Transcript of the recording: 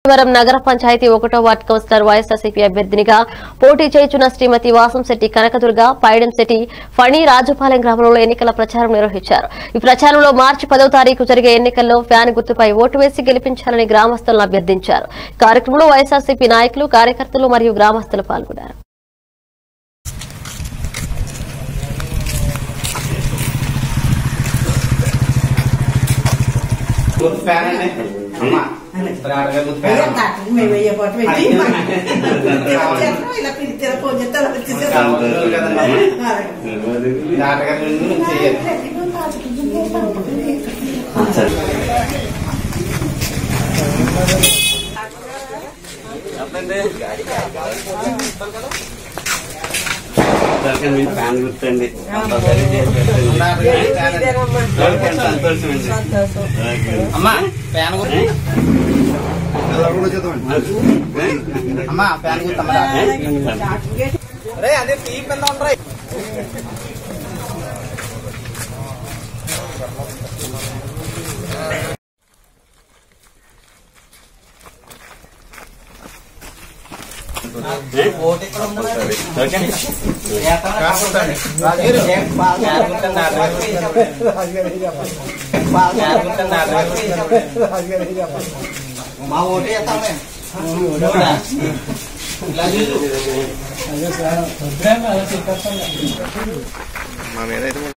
వరం నగర పంచాయతీ ఒకటో వార్డు కౌన్సిలర్ వైఎస్ఆర్సీపీ అభ్యర్థినిగా పోటీ చేయుచున్న శ్రీమతి వాసంశెట్టి కనకదుర్గ పైడంశెట్టి ఫణి రాజుపాలెం గ్రామంలో ఎన్నికల ప్రచారం నిర్వహించారు ఈ ప్రచారంలో మార్చి పదవ తారీఖు జరిగే ఎన్నికల్లో ఫ్యాన్ గుర్తుపై ఓటు వేసి గెలిపించాలని గ్రామస్తులను అభ్యర్థించారు ఈ కార్యక్రమంలో వైఎస్ఆర్సీపీ నాయకులు కార్యకర్తలు మరియు గ్రామస్తులు పాల్గొన్నారు గుడ్ ఫ్యాన్ అండి అమ్మా రాడగా గుడ్ ఫ్యాన్ అమ్మా. రోజులు కదమ్మా. రాడగా ముందు చేయాలి ఫ్యాన్ గుర్తండి కంపల్సరీ చేసి పెట్టండి. రాడగా ఫ్యాన్ అండి. ఎవరికైనా సంతోషం అండి ఓకే. అమ్మా ఫ్యాన్ గుర్తు అమ్మా ఫ్యాన్ గుర్తమ్మా రే అదే టీ కింద ఉండరా ఓటు ఇక్కడ ఉంది మరి. ఓకే రాజుగారు, ఫ్యాన్ గుర్తండి రాజుగారు. మా ఓటు వేస్తామే ఇలా చూసు మా మీద అయితే